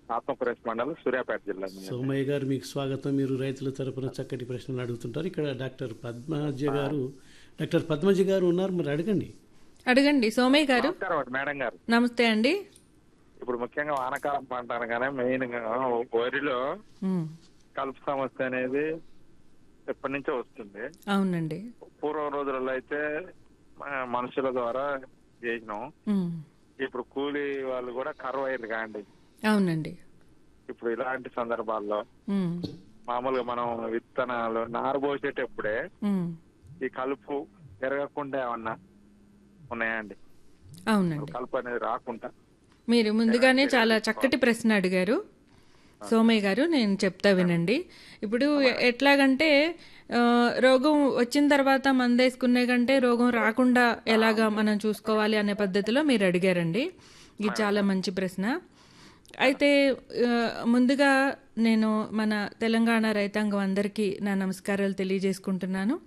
ఆత్మకూరేశ్ మండలం సూర్యాపేట జిల్లా నుంచి. సోమయ్య గారు మీకు స్వాగతం మీరు రైతుల తరపున చక్కటి ప్రశ్నలు అడుగుతుంటారు ఇక్కడ డాక్టర్ పద్మజ గారు డాక్టర్ పద్మజ గారు ఉన్నారు మరి అడగండి అడగండి సోమయ్య గారు నమస్కారం అండి మేడం గారు నమస్తే అండి ఇప్పుడు ముఖ్యంగా వానాకాలం పంట అనగానే మెయిన్ గా వరిలో ఉమ్, కలుపు సమస్య అనేది ఎప్పటి నుంచో వస్తుంది అవునండి పూర్వం రోజులలో అయితే ఆ, మనుషుల ద్వారా చేసినాం ఉమ్, ఇప్పుడు కూలీ వాళ్ళు కూడా కరువు అయ్యారు కాండి అవునండి ఇప్పుడు ఇలాంటి సందర్భాల్లో ఉమ్, మామూలుగా మనం విత్తనాలు నారు పోసేటప్పుడే ఉమ్, ఈ కలుపు పెరగకుండా ఏమన్నా ఉన్నాయా అండి అవునండి కలుపు అనేది రాకుండా మీరు ముందుగానే చాలా చక్కటి ప్రశ్న అడిగారు సోమయ్య గారు నేను చెప్తా వినండి ఇప్పుడు ఎ- ఎట్లాగంటే ఆ, రోగం వచ్చిన తర్వాత మందేసుకునే కంటే రోగం రాకుండా ఎలాగా మనం చూసుకోవాలి అనే పద్ధతిలో మీరు అడిగారండి ఇది చాలా మంచి ప్రశ్న అయితే ఆ, ముందుగా నేను మన తెలంగాణ రైతాంగం అందరికీ నా నమస్కారాలు తెలియజేసుకుంటున్నాను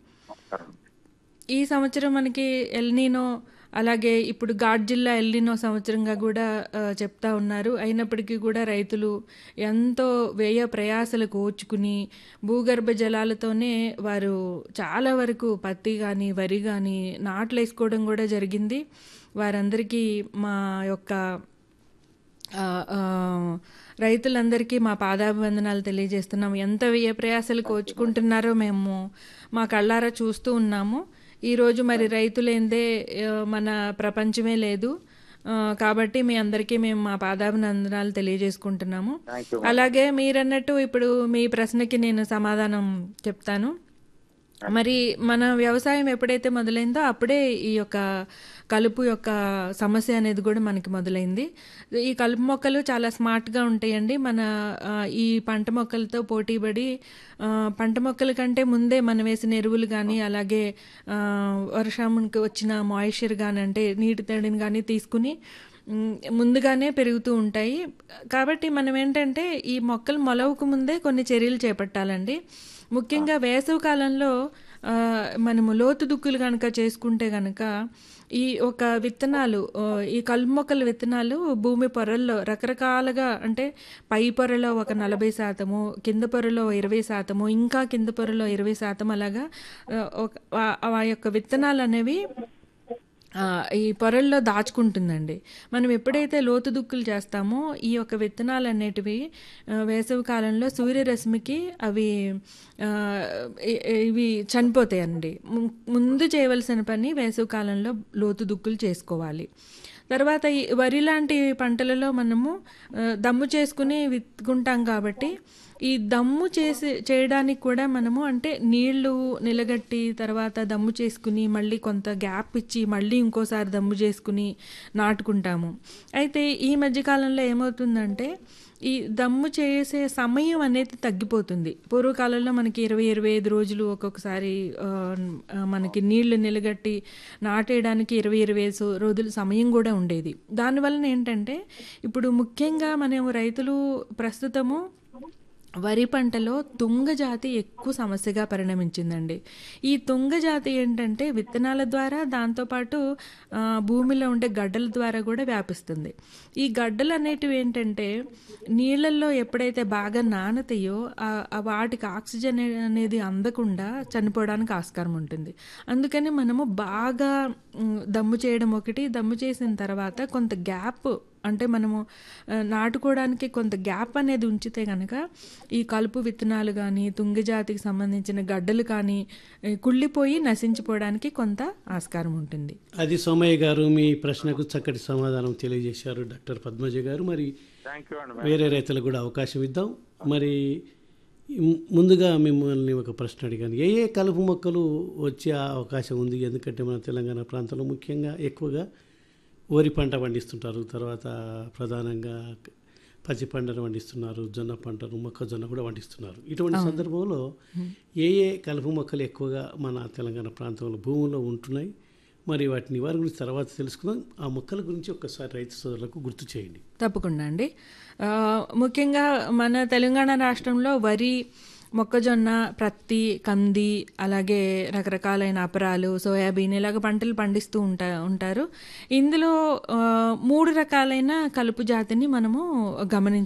ఈ సంవత్సరం మనకి ఎల్నీనో అలాగే ఇప్పుడు ఘాట్ జిల్లా ఎల్నీనో సంవత్సరంగా కూడా ఆ, చెప్తా ఉన్నారు అయినప్పటికీ కూడా రైతులు ఎంతో వ్యయ ప్రయాసలు కోర్చుకుని భూగర్భ జలాలతోనే వారు చాలా వరకు పత్తి కానీ వరి కానీ నాట్లు వేసుకోవడం కూడా జరిగింది వారందరికీ మా యొక్క ఆ, ఆ, రైతులందరికీ మా పాదాభివందనాలు తెలియజేస్తున్నాము ఎంత వ్యయ ప్రయాసలు కోచుకుంటున్నారో మేము మా కళ్ళారా చూస్తూ ఉన్నాము ఈరోజు మరి రైతులేందే ఆ, మన ప్రపంచమే లేదు ఆ, కాబట్టి మీ అందరికీ మేము మా పాదాభినందనాలు తెలియజేసుకుంటున్నాము థ్యాంక్ యూ అలాగే మీరన్నట్టు ఇప్పుడు మీ ప్రశ్నకి నేను సమాధానం చెప్తాను మరి మన వ్యవసాయం ఎప్పుడైతే మొదలైందో అప్పుడే ఈ యొక్క కలుపు యొక్క సమస్య అనేది కూడా మనకి మొదలైంది ఈ కలుపు మొక్కలు చాలా స్మార్ట్గా ఉంటాయండి మన ఆ, ఈ పంట మొక్కలతో పోటీపడి ఆ, పంట మొక్కల కంటే ముందే మనం వేసిన ఎరువులు కానీ అలాగే ఆ, వర్షంకి వచ్చిన మాయిశ్చర్ కానీ అంటే నీటి తడిని కానీ తీసుకుని మ్, ముందుగానే పెరుగుతూ ఉంటాయి కాబట్టి మనం ఏంటంటే ఈ మొక్కలు మొలవకు ముందే కొన్ని చర్యలు చేపట్టాలండి ముఖ్యంగా వేసవి కాలంలో ఆ, మనము లోతు దుక్కులు కనుక చేసుకుంటే కనుక ఈ ఒక విత్తనాలు ఆ, ఈ కలుపు మొక్కల విత్తనాలు భూమి పొరల్లో రకరకాలుగా అంటే పై పొరలో ఒక నలభై శాతము కింద పొరలో ఇరవై శాతము ఇంకా కింద పొరలో ఇరవై శాతం అలాగా ఆ, ఒక ఆ- ఆ యొక్క విత్తనాలు అనేవి ఆ, ఈ పొరల్లో దాచుకుంటుందండి మనం ఎప్పుడైతే లోతు దుక్కులు చేస్తామో ఈ యొక్క విత్తనాలు అనేటివి ఆ, వేసవి కాలంలో సూర్యరశ్మికి అవి ఆ, ఇ- ఇవి చనిపోతాయండి ము- ముందు చేయవలసిన పని వేసవి కాలంలో లోతు దుక్కులు చేసుకోవాలి తర్వాత ఈ వరి లాంటి పంటలలో మనము ఆ, దమ్ము చేసుకుని విత్తుకుంటాం కాబట్టి ఈ దమ్ము చేసి చేయడానికి కూడా మనము అంటే నీళ్లు నిలగట్టి తర్వాత దమ్ము చేసుకుని మళ్ళీ కొంత గ్యాప్ ఇచ్చి మళ్ళీ ఇంకోసారి దమ్ము చేసుకుని నాటుకుంటాము అయితే ఈ మధ్యకాలంలో ఏమవుతుందంటే ఈ దమ్ము చేసే సమయం అనేది తగ్గిపోతుంది పూర్వకాలంలో మనకి ఇరవై ఇరవై ఐదు రోజులు ఒక్కొక్కసారి ఆ, ఆ, మనకి నీళ్లు నిలగట్టి నాటేయడానికి ఇరవై ఇరవై ఐదు సో- రోజులు సమయం కూడా ఉండేది దానివలన ఏంటంటే ఇప్పుడు ముఖ్యంగా మనం రైతులు ప్రస్తుతము వరి పంటలో తుంగ జాతి ఎక్కువ సమస్యగా పరిణమించిందండి ఈ తుంగ జాతి ఏంటంటే విత్తనాల ద్వారా దాంతోపాటు ఆ, భూమిలో ఉండే గడ్డల ద్వారా కూడా వ్యాపిస్తుంది ఈ గడ్డలు అనేటివి ఏంటంటే నీళ్ళల్లో ఎప్పుడైతే బాగా నానతాయో ఆ- ఆ వాటికి ఆక్సిజన్ అనేది అందకుండా చనిపోవడానికి ఆస్కారం ఉంటుంది అందుకని మనము బాగా మ్, దమ్ము చేయడం ఒకటి దమ్ము చేసిన తర్వాత కొంత గ్యాప్ అంటే మనము ఆ, నాటుకోవడానికి కొంత గ్యాప్ అనేది ఉంచితే కనుక ఈ కలుపు విత్తనాలు కానీ తుంగజాతికి సంబంధించిన గడ్డలు కానీ ఏ, కుళ్ళిపోయి నశించిపోవడానికి కొంత ఆస్కారం ఉంటుంది అది సోమయ్య గారు మీ ప్రశ్నకు చక్కటి సమాధానం తెలియజేశారు డాక్టర్ పద్మజ గారు మరి థ్యాంక్ యూ అండి వేరే రైతులకు కూడా అవకాశం ఇద్దాం మరి ము- ముందుగా మిమ్మల్ని ఒక ప్రశ్న అడిగాను ఏ ఏ కలుపు మొక్కలు వచ్చే అవకాశం ఉంది ఎందుకంటే మన తెలంగాణ ప్రాంతంలో ముఖ్యంగా ఎక్కువగా వరి పంట పండిస్తుంటారు తర్వాత ప్రధానంగా పచ్చి పంటను పండిస్తున్నారు జొన్న పంటను మొక్కజొన్న కూడా పండిస్తున్నారు ఇటువంటి సందర్భంలో ఏ ఏ కలుపు మొక్కలు ఎక్కువగా మన తెలంగాణ ప్రాంతంలో భూముల్లో ఉంటున్నాయి మరి వాటి నివారణ గురించి తర్వాత తెలుసుకుందాం ఆ మొక్కల గురించి ఒక్కసారి రైతు సోదరులకు గుర్తు చేయండి తప్పకుండా అండి ఆ, ముఖ్యంగా మన తెలంగాణ రాష్ట్రంలో వరి మొక్కజొన్న ప్రత్తి కంది అలాగే రకరకాలైన అపరాలు సోయాబీన్ ఇలాగ పంటలు పండిస్తూ ఉంటా ఉంటారు ఇందులో ఆ, మూడు రకాలైన కలుపు జాతిని మనము గమనించ